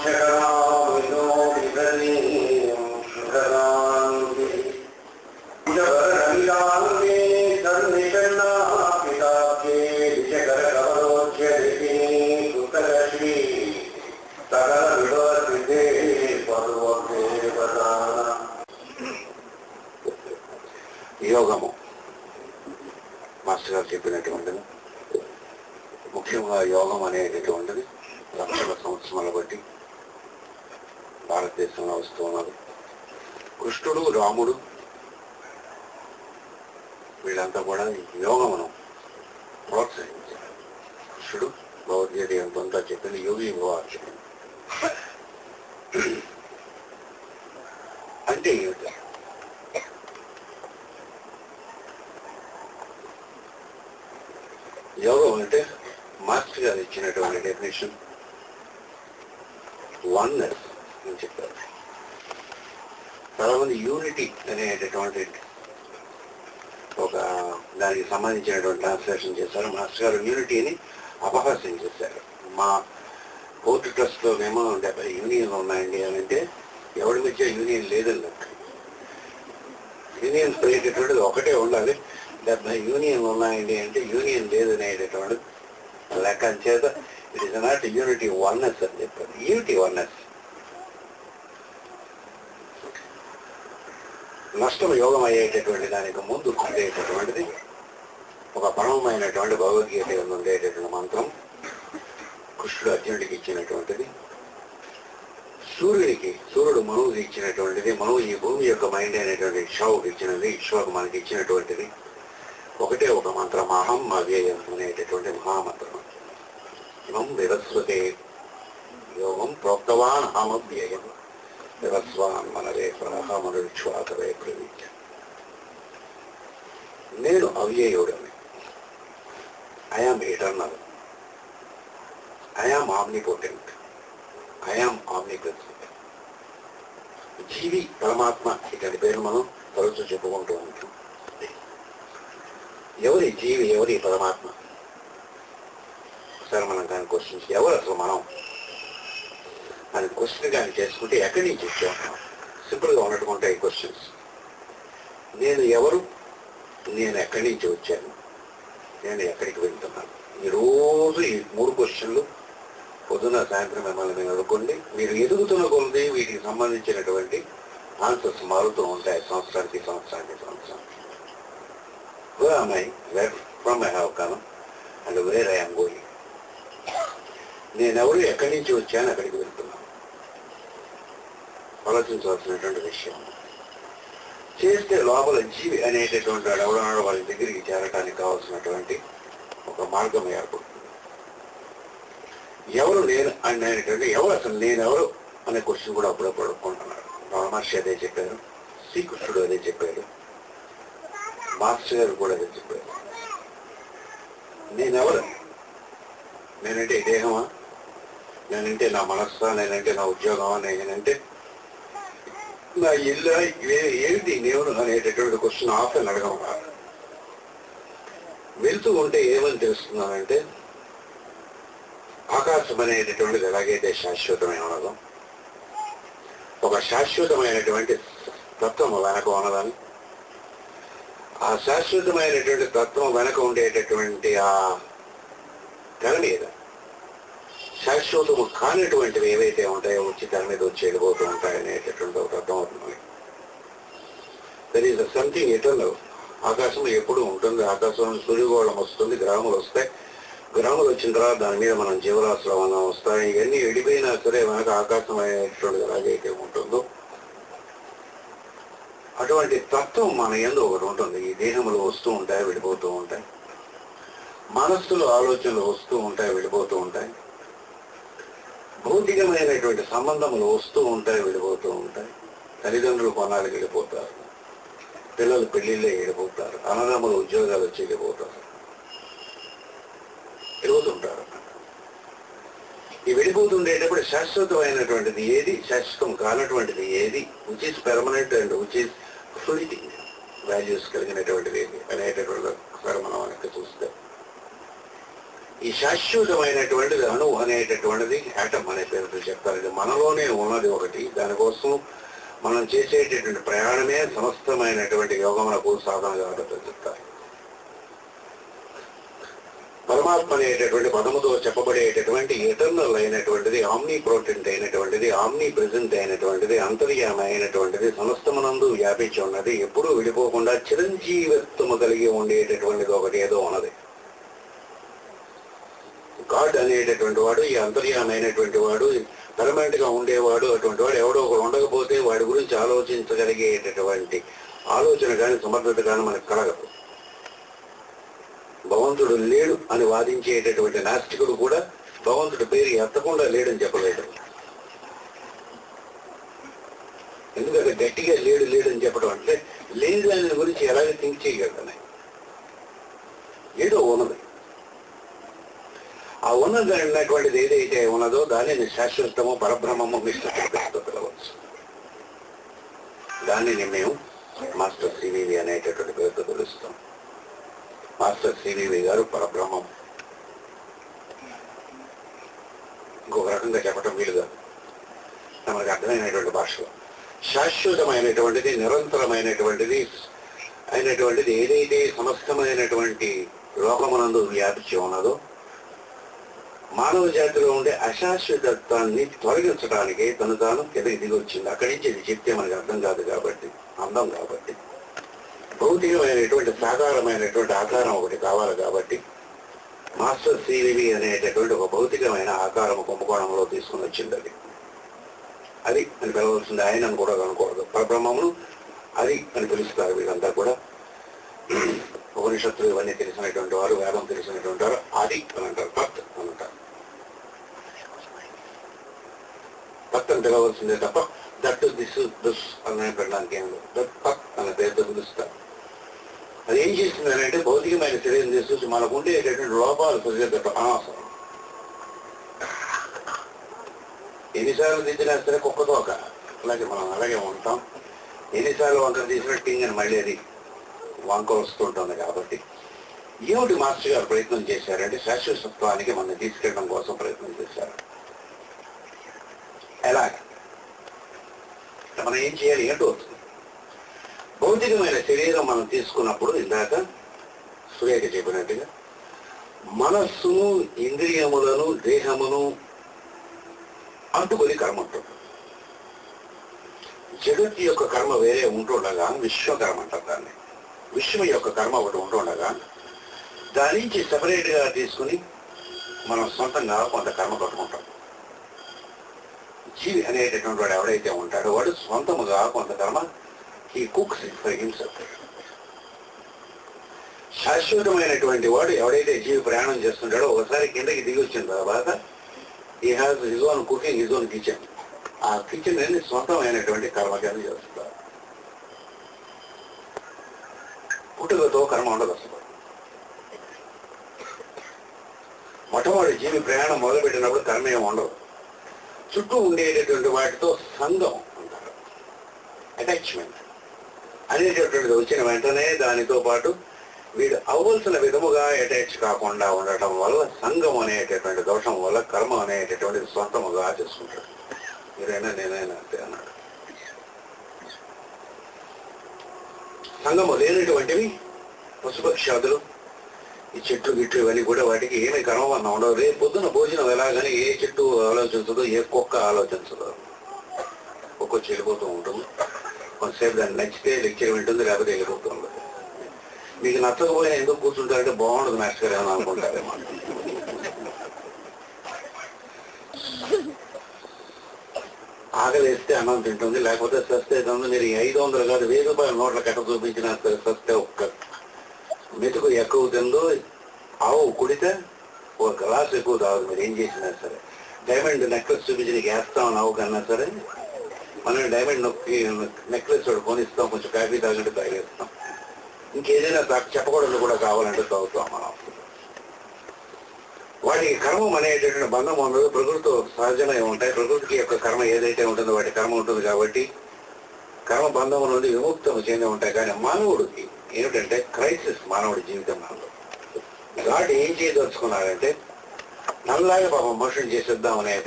యోగము మాస్టర్ గారు చెప్పినటువంటిది ముఖ్యంగా యోగం అనేటటువంటిది లక్షల సంవత్సరాల బట్టి భారతదేశంలో వస్తూ ఉన్నది కృష్ణుడు రాముడు వీళ్ళంతా కూడా ఈ యోగమును ప్రోత్సహించారు కృష్ణుడు భగవద్గీత ఎంతంతా చెప్పింది యోగి భవార్జును అంటే ఏమిటి యోగం అంటే మాస్టర్ గారు ఇచ్చినటువంటి డెఫినేషన్ వన్నెస్ అని చెప్పారు చాలా మంది యూనిటీ అనేటటువంటి ఒక దానికి సంబంధించినటువంటి ట్రాన్స్లేషన్ చేశారు మాస్టర్ గారు యూనిటీని అపహాస్యం చేశారు మా కోర్టు ట్రస్ట్లో మేము డెబ్బై యూనియన్లు ఉన్నాయండి అని అంటే ఎవరి మధ్య యూనియన్ లేదని లెక్క యూనియన్స్ పోయేటటువంటిది ఒకటే ఉండాలి డెబ్బై యూనియన్ ఉన్నాయండి అంటే యూనియన్ లేదనేటటువంటిది లెక్క చేత it is not unity oneness అని చెప్పారు యూనిటీ వన్నెస్ నష్టం యోగం అయ్యేటటువంటి దానికి ముందు ఉండేటటువంటిది ఒక పరమమైనటువంటి భగవద్గీత యందు ఉండేటటువంటి మంత్రం కృష్ణుడు అర్జునుడికి ఇచ్చినటువంటిది సూర్యుడికి సూర్యుడు మనువుకి ఇచ్చినటువంటిది మనువు ఈ భూమి యొక్క మైండ్ అయినటువంటి ఇక్షావుకి ఇచ్చినది ఇక్షావుకు మనకి ఇచ్చినటువంటిది ఒకటే ఒక మంత్రం అహం అవ్యయం అనేటటువంటి మహామంత్రం ఇమం వివస్వతే యోగం ప్రోక్తవాన్ అహమవ్యయం వివస్వాన్ మనవే ప్రహమనుష్వాకవే ప్రవీచ నేను అవ్యయుడని I am eternal I am omnipotent I am omnipresent జీవి పరమాత్మ ఇటువంటి పేరు మనం తరచు చెప్పుకుంటూ ఉంటాం ఎవరి జీవి ఎవరి పరమాత్మ ఒకసారి మనం దాని క్వశ్చన్స్ ఎవరు అసలు మనం అని క్వశ్చన్ కానీ చేసుకుంటే ఎక్కడి నుంచి వచ్చాం సింపుల్గా ఉన్నట్టుకుంటాయి ఈ క్వశ్చన్స్ నేను ఎవరు నేను ఎక్కడి నుంచి వచ్చాను నేను ఎక్కడికి వెళ్తున్నాను ఈ రోజు ఈ మూడు క్వశ్చన్లు పొద్దున సాయంత్రం మిమ్మల్ని మీరు అనుకోండి మీరు ఎదుగుతున్న కొలది వీటికి సంబంధించినటువంటి ఆన్సర్స్ మారుతూ ఉంటాయి సంవత్సరానికి సంవత్సరానికి సంవత్సరానికి Where am I? Where from I have come and where I am going? నేనెవరు ఎక్కడి నుంచి వచ్చాను అక్కడికి వెళ్తున్నాను ఆలోచించవలసినటువంటి విషయం చేస్తే లోపల జీవి అనేటటువంటి వాడు ఎవడన్నాడో వాళ్ళ దగ్గరికి చేరడానికి కావాల్సినటువంటి ఒక మార్గం ఏర్పడుతుంది ఎవరు నేను అనేటువంటి ఎవరు అసలు నేనెవరు అనే క్వశ్చన్ కూడా అప్పుడప్పుడు అడుక్కుంటున్నాడు మహర్షి అదే చెప్పారు శ్రీకృష్ణుడు అదే చెప్పారు మాస్టర్ గారు కూడా అదే చెప్పారు నేనెవరు నేనంటే ఈ దేహమా నేనంటే నా మనస్సా నేనంటే నా ఉద్యోగమా నేనంటే నా ఇల్లు ఏమిటి నేను అనేటటువంటి క్వశ్చన్ ఆఫ్టర్ అడగం వెళ్తూ ఉంటే ఏమని తెలుస్తున్నానంటే ఆకాశం అనేటటువంటిది ఎలాగైతే శాశ్వతమైన ఉన్నదో ఒక శాశ్వతమైనటువంటి తత్వం వెనక ఉన్నదని ఆ శాశ్వతమైనటువంటి తత్వం వెనక ఉండేటటువంటి ఆ తెర మీద శాశ్వతము కానటువంటివి ఏవైతే ఉంటాయో వచ్చి తెర మీద వచ్చి వెళ్ళిపోతూ ఉంటాయి అనేటటువంటి ఒక అర్థం అవుతుంది దర్ ఈస్ సంథింగ్ ఎటర్నల్ ఆకాశం ఎప్పుడు ఉంటుంది ఆకాశంలో సూర్యగోళం వస్తుంది గ్రహములు వస్తాయి గ్రహములు వచ్చిన తర్వాత దాని మీద మనం జీవరాశులు మనం వస్తాయి ఇవన్నీ వెళ్ళిపోయినా సరే మనకు ఆకాశం అనేటువంటిది ఎలాగైతే ఉంటుందో అటువంటి తత్వం మన ఎందు ఒకటి ఉంటుంది ఈ దేహములు వస్తూ ఉంటాయి వెళ్ళిపోతూ ఉంటాయి మనస్సులో ఆలోచనలు వస్తూ ఉంటాయి వెళ్ళిపోతూ ఉంటాయి భౌతికమైనటువంటి సంబంధములు వస్తూ ఉంటాయి వెళ్ళిపోతూ ఉంటాయి తల్లిదండ్రులు కొనాలి వెళ్ళిపోతారు పిల్లలు పెళ్లిళ్ళే వెళ్ళిపోతారు అన్నదమ్ములు ఉద్యోగాలు వచ్చి వెళ్ళిపోతారు తిరుగుతుంటారు ఈ వెళ్ళిపోతుండేటప్పుడు శాశ్వతమైనటువంటిది ఏది శాశ్వతం కానటువంటిది ఏది which is permanent and which is floating values కలిగినటువంటిది ఏది అనేటటువంటి ఒకసారి మనం వెనక్కి చూస్తే ఈ శాశ్వతమైనటువంటిది అణువు అనేటటువంటిది యాటమ్ అనే పేరుతో చెప్తారు ఇది మనలోనే ఉన్నది ఒకటి దానికోసం మనం చేసేటటువంటి ప్రయాణమే సమస్తమైనటువంటి యోగములకు సాధన కాబట్టి చెప్తారు పరమాత్మ అనేటటువంటి పదముతో చెప్పబడేటటువంటి ఎటర్నల్ అయినటువంటిది ఆమ్నీ ప్రోటెంట్ అయినటువంటిది ఆమ్నీ ప్రెజెంట్ అయినటువంటిది అంతర్యామ అయినటువంటిది సమస్తమునందు వ్యాపించి ఉన్నది ఎప్పుడూ విడిపోకుండా చిరంజీవత్వము కలిగి ఉండేటటువంటిది ఒకటి ఏదో ఉన్నది గాడ్ అనేటటువంటి వాడు ఈ అంతర్యామైనటువంటి వాడు పర్మనెంట్ గా ఉండేవాడు అటువంటి వాడు ఎవడో ఒకడు ఉండకపోతే వాడి గురించి ఆలోచించగలిగేటటువంటి ఆలోచన కానీ సమర్థత కానీ మనకు కలగదు భగవంతుడు లేడు అని వాదించేటటువంటి నాస్తికుడు కూడా భగవంతుడి పేరు ఎత్తకుండా లేడని చెప్పలేడు ఎందుకంటే గట్టిగా లేడు లేడని చెప్పడం అంటే లేని దాని గురించి ఎలాగ థింక్ చేయగలదని ఏదో ఉన్నది ఆ ఉన్నది అన్నటువంటిది ఏదైతే ఉన్నదో దానిని శాశ్వతము పరబ్రహ్మము మిశ్రతో పిలవచ్చు దానిని మేము మాస్టర్ సివివి అనేటటువంటి పేరుతో పిలుస్తాం మాస్టర్ సివివి గారు పరబ్రహ్మం ఇంకొక రకంగా చెప్పటం వీలుగా మనకు అర్థమైనటువంటి భాషలో శాశ్వతమైనటువంటిది నిరంతరమైనటువంటిది అయినటువంటిది ఏదైతే సమస్తమైనటువంటి లోకమునందు వ్యాపించి ఉన్నదో మానవ జాతిలో ఉండే అశాశ్వతత్వాన్ని తొలగించడానికి తను తాను కిందకి దిగి వచ్చింది అక్కడి నుంచి ఇది చెప్తే మనకు అర్థం కాదు కాబట్టి అందం కాబట్టి భౌతికమైనటువంటి సాకారమైనటువంటి ఆకారం ఒకటి కావాలి కాబట్టి మాస్టర్ సివివి అనేటటువంటి ఒక భౌతికమైన ఆకారం కుంభకోణంలో తీసుకుని వచ్చింది అది అది అని పిలవలసింది ఆయన అని కూడా అనుకోవద్దు పరబ్రహ్మమును అది అని పిలుస్తారు వీళ్ళంతా కూడా ఉపనిషత్తులు ఇవన్నీ తెలిసినటువంటి వారు వేదం తెలిసినటువంటి వారు అది అని అంటారు తత్ అని అంటారు తత్ అని పిలవలసిందే తప్ప దట్ దిస్ దిస్ అని పెట్టడానికి ఏం లేదు దట్ తత్ అనే పేరుతో పిలుస్తారు అది ఏం చేస్తుంది అని అంటే భౌతికమైన శరీరం తీసుకొచ్చి మనకు ఉండేటటువంటి లోపాలు సరిచేద్దాం అనవసరం ఎన్నిసార్లు దిద్దినా సరే కుక్కతో ఒక అలాగే మనం అలాగే ఉంటాం ఎన్నిసార్లు వంకర తీసినా టింగ్ అని మళ్ళీ అది వంక వస్తుంటుంది కాబట్టి ఏమిటి మాస్టర్ గారు ప్రయత్నం చేశారంటే శాశ్వతత్వానికి మనం తీసుకెళ్ళడం కోసం ప్రయత్నం చేశారు ఎలా మనం ఏం చేయాలి ఏంటో వస్తుంది భౌతికమైన శరీరం మనం తీసుకున్నప్పుడు ఇందాక సురేఖ చెప్పినట్టుగా మనస్సును ఇంద్రియములను దేహమును అంటుకొని కర్మ ఉంటుంది జగత్ యొక్క కర్మ వేరే ఉంటుండగా విశ్వకర్మ అంటారు దాన్ని విశ్వం యొక్క కర్మ ఒకటి ఉంటుండగా దాని నుంచి సెపరేట్ గా తీసుకుని మనం సొంతంగా కొంత కర్మ కట్టుకుంటాం జీవి అనేటటువంటి వాడు ఎవడైతే ఉంటాడో వాడు సొంతముగా కొంత కర్మ ఈ కుక్స్ ఫర్ హిమ్సెల్ఫ్ శాశ్వతమైనటువంటి వాడు ఎవడైతే జీవి ప్రయాణం చేస్తుంటాడో ఒకసారి కిందకి దిగి వచ్చిన తర్వాత ఈ has his own cooking his own kitchen ఆ కిచెన్ అనేది సొంతమైనటువంటి కర్మ కింద చేస్తారు పుట్టుకతో కర్మ ఉండదు అసలు మొట్టమొదటి జీవి ప్రయాణం మొదలుపెట్టినప్పుడు కర్మ ఏమి ఉండదు చుట్టూ ఉండేటటువంటి వాటితో సంఘం అంటారు అటాచ్మెంట్ అనేటటువంటిది వచ్చిన వెంటనే దానితో పాటు వీడు అవ్వాల్సిన విధముగా అటాచ్ కాకుండా ఉండటం వల్ల సంఘం అనేటటువంటి దోషం వల్ల కర్మ అనేటటువంటిది సొంతముగా చేసుకుంటాడు మీరైనా నేనైనా అంతే అన్నాడు సంఘము లేనటువంటివి పశుపక్షాదులు ఈ చెట్లు గిట్లు ఇవన్నీ కూడా వాటికి ఏమి కర్మబంధం ఉండవు రేపు పొద్దున భోజనం ఎలాగని ఏ చెట్టు ఆలోచించదు ఏ కుక్క ఆలోచించదు కుక్క చెడిపోతూ ఉంటుంది కొంతసేపు దాన్ని నచ్చితే లెక్చర్ వింటుంది లేకపోతే వెళ్ళిపోతూ ఉండదు మీకు నచ్చకపోయినా ఎందుకు కూర్చుంటారంటే బాగుండదు మాస్టర్ గారు అని అనుకుంటారేమో ఆకలి వేస్తే అన్నం తింటుంది లేకపోతే సస్తే తింటుంది మీరు ఈ ఐదు వందలు కాదు వెయ్యి రూపాయల నోట్ల కట్ట చూపించిన సస్తే ఒక్క మెతుకు ఎక్కువ తిందో ఆవు కుడితే ఒక గ్లాస్ ఎక్కువ తాగదు మీరు ఏం చేసినా సరే డైమండ్ నెక్లెస్ చూపించి నీకు వేస్తామని ఆవు కన్నా సరే మనం డైమండ్ నొక్కి నెక్లెస్ వాడు కొనిస్తాం కొంచెం కాఫీ తాగంటే తాగేస్తాం ఇంకేదైనా తా- చెప్పకూడదు కూడా కావాలంటే తాగుతాం మనం వాటికి కర్మం అనేటటువంటి బంధం ఉండదు ప్రకృతితో సహజమై ఉంటాయి ప్రకృతికి యొక్క కర్మ ఏదైతే ఉంటుందో వాటి కర్మ ఉంటుంది కాబట్టి కర్మ బంధం నుండి విముక్తం చెంది ఉంటాయి కానీ మానవుడికి ఏమిటంటే క్రైసిస్ మానవుడి జీవితంలో గాడ్ ఏం చేయదలుచుకున్నారంటే నల్లలాగా పాపం మోషన్ చేసేద్దాం అనే